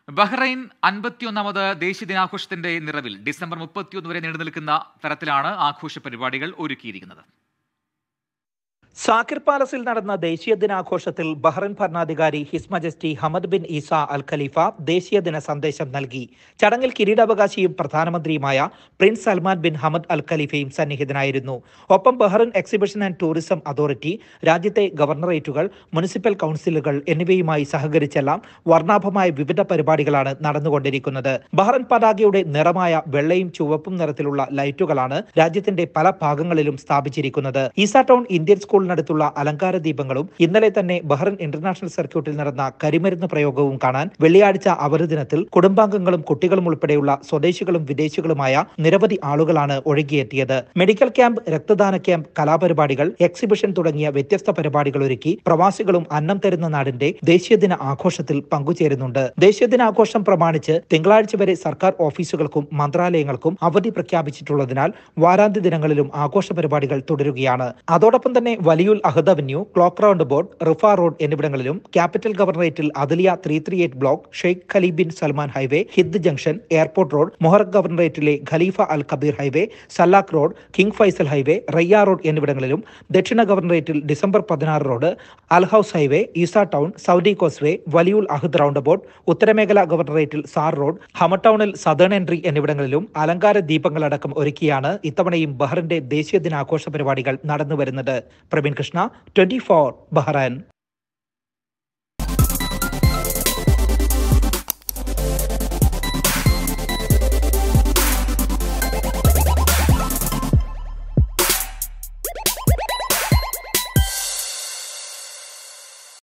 Bahrain അൻപത്തിയൊന്നാമത് ദേശീയ ദിനാഘോഷത്തിന്റെ നിറവിൽ ഡിസംബർ മുപ്പത്തിയൊന്ന് വരെ നീണ്ടു നിൽക്കുന്ന തരത്തിലാണ് ആഘോഷ പരിപാടികൾ ഒരുക്കിയിരിക്കുന്നത് സാക്കിർ പാലസിൽ നടന്ന ദേശീയ ദിനാഘോഷത്തിൽ ബഹ്റൈൻ ഭരണാധികാരി his majesty Hamad bin Isa Al Khalifa ദേശീയ ദിന സന്ദേശം നൽകി ചടങ്ങിൽ കിരീടാവകാശിയും പ്രധാനമന്ത്രിയുമായ prince Salman bin Hamad Al ഖലീഫയും സന്നിഹിതനായിരുന്നു ഒപ്പം Bahrain exhibition and tourism authority രാജ്യത്തെ ഗവർണറേറ്റുകൾ മുനിസിപ്പൽ കൗൺസിലുകൾ എന്നിവയുമായി സഹകരിച്ചെല്ലാം വർണ്ണാഭമായ വിവിധ പരിപാടികളാണ് നടന്നുകൊണ്ടിരിക്കുന്നത് ബഹ്റൈൻ പതാകയുടെ നിറമായ വെള്ളയും ചുവപ്പും നിറത്തിലുള്ള ലൈറ്റുകളാണ് രാജ്യത്തിന്റെ പല ഭാഗങ്ങളിലും സ്ഥാപിച്ചിരിക്കുന്നത് ഈസ ടൗൺ ഇന്ത്യൻ സ്കൂളിനടുത്തുള്ള അലങ്കാര ദീപങ്ങളും ഇന്നലെ തന്നെ ബഹ്റൈൻ ഇന്റർനാഷണൽ സർക്യൂട്ടിൽ നടന്ന കരിമരുന്ന് പ്രയോഗവും കാണാൻ വെള്ളിയാഴ്ച അവധി ദിനത്തിൽ കുടുംബാംഗങ്ങളും കുട്ടികളും ഉൾപ്പെടെയുള്ള സ്വദേശികളും വിദേശികളുമായ നിരവധി ആളുകളാണ് ഒഴുകിയെത്തിയത് മെഡിക്കൽ ക്യാമ്പ് രക്തദാന ക്യാമ്പ് കലാപരിപാടികൾ എക്സിബിഷൻ തുടങ്ങിയ വ്യത്യസ്ത പരിപാടികൾ ഒരുക്കി പ്രവാസികളും അന്നം തരുന്ന നാടിന്റെ ദേശീയദിന ആഘോഷത്തിൽ പങ്കുചേരുന്നുണ്ട് ദേശീയദിനാഘോഷം പ്രമാണിച്ച് തിങ്കളാഴ്ച വരെ സർക്കാർ ഓഫീസുകൾക്കും മന്ത്രാലയങ്ങൾക്കും അവധി പ്രഖ്യാപിച്ചിട്ടുള്ളതിനാൽ വാരാന്ത്യ ദിനങ്ങളിലും ആഘോഷ പരിപാടികൾ തുടരുകയാണ് അതോടൊപ്പം തന്നെ Waliul Ahad avenue clock round board Riffa road എന്നിവിടങ്ങളിലും ക്യാപിറ്റൽ ഗവർണറേറ്റിൽ Adliya three three eight block Sheikh Khalifa bin Salman highway Hidd junction airport road Muharraq ഗവർണറേറ്റിലെ Khalifa Al Kabeer highway Sallakh road king Faisal highway Rayya road എന്നിവിടങ്ങളിലും ദക്ഷിണ ഗവർണറേറ്റിൽ December പതിനാറ് road Al ഹൌസ് highway Isa town Saudi causeway Waliul Ahad round board ഉത്തരമേഖല ഗവർണറേറ്റിൽ Saar road ഹമടൌണിൽ southern entry എന്നിവിടങ്ങളിലും അലങ്കാര ദീപങ്ങളടക്കം ഒരുക്കിയാണ് ഇത്തവണയും ബഹ്റിന്റെ ദേശീയ ദിനാഘോഷ പരിപാടികൾ നടന്നുവരുന്നത് Praveen Krishna twenty four Bahrain